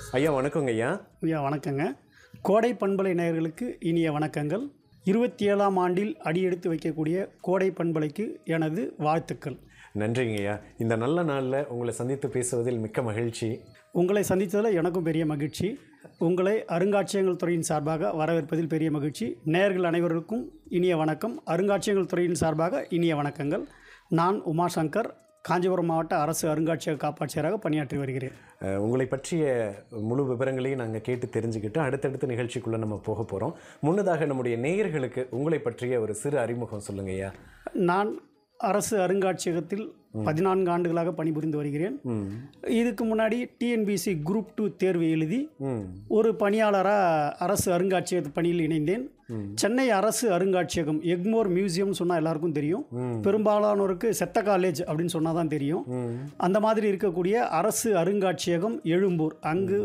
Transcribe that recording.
ஐயா வணக்கங்க ஐயா ஐயா வணக்கங்க கோடை பண்பலை நேயர்களுக்கு இனிய வணக்கங்கள் இருபத்தி ஏழாம் ஆண்டில் அடியெடுத்து வைக்கக்கூடிய கோடை பண்பலைக்கு எனது வாழ்த்துக்கள் நன்றிங்க ஐயா இந்த நல்ல நாளில் உங்களை சந்தித்து பேசுவதில் மிக்க மகிழ்ச்சி உங்களை சந்தித்ததில் எனக்கும் பெரிய மகிழ்ச்சி உங்களை அருங்காட்சியகங்கள் துறையின் சார்பாக வரவேற்பதில் பெரிய மகிழ்ச்சி நேயர்கள் அனைவருக்கும் இனிய வணக்கம் அருங்காட்சியகங்கள் துறையின் சார்பாக இனிய வணக்கங்கள் நான் உமாசங்கர் காஞ்சிபுரம் மாவட்ட அரசு அருங்காட்சியக காப்பாட்சியராக பணியாற்றி வருகிறேன் அஹ், உங்களை பற்றிய முழு விவரங்களையும் நாங்கள் கேட்டு தெரிஞ்சுக்கிட்டு அடுத்தடுத்த நிகழ்ச்சிக்குள்ளே நம்ம போக போகிறோம் முன்னதாக நம்முடைய நேயர்களுக்கு உங்களை பற்றிய ஒரு சிறு அறிமுகம் சொல்லுங்க ஐயா நான் அரசு அருங்காட்சியகத்தில் பதினான்கு ஆண்டுகளாக பணிபுரிந்து வருகிறேன் இதுக்கு முன்னாடி டிஎன்பிசி குரூப் டூ தேர்வு எழுதி ம் ஒரு பணியாளராக அரசு அருங்காட்சியக பணியில் இணைந்தேன் சென்னை அரசு அருங்காட்சியகம் எக்மோர் மியூசியம் சொன்னால் எல்லாருக்கும் தெரியும் பெரும்பாலானோருக்கு செத்த காலேஜ் அப்படின்னு சொன்னால் தான் தெரியும் அந்த மாதிரி இருக்கக்கூடிய அரசு அருங்காட்சியகம் எழும்பூர் அங்கு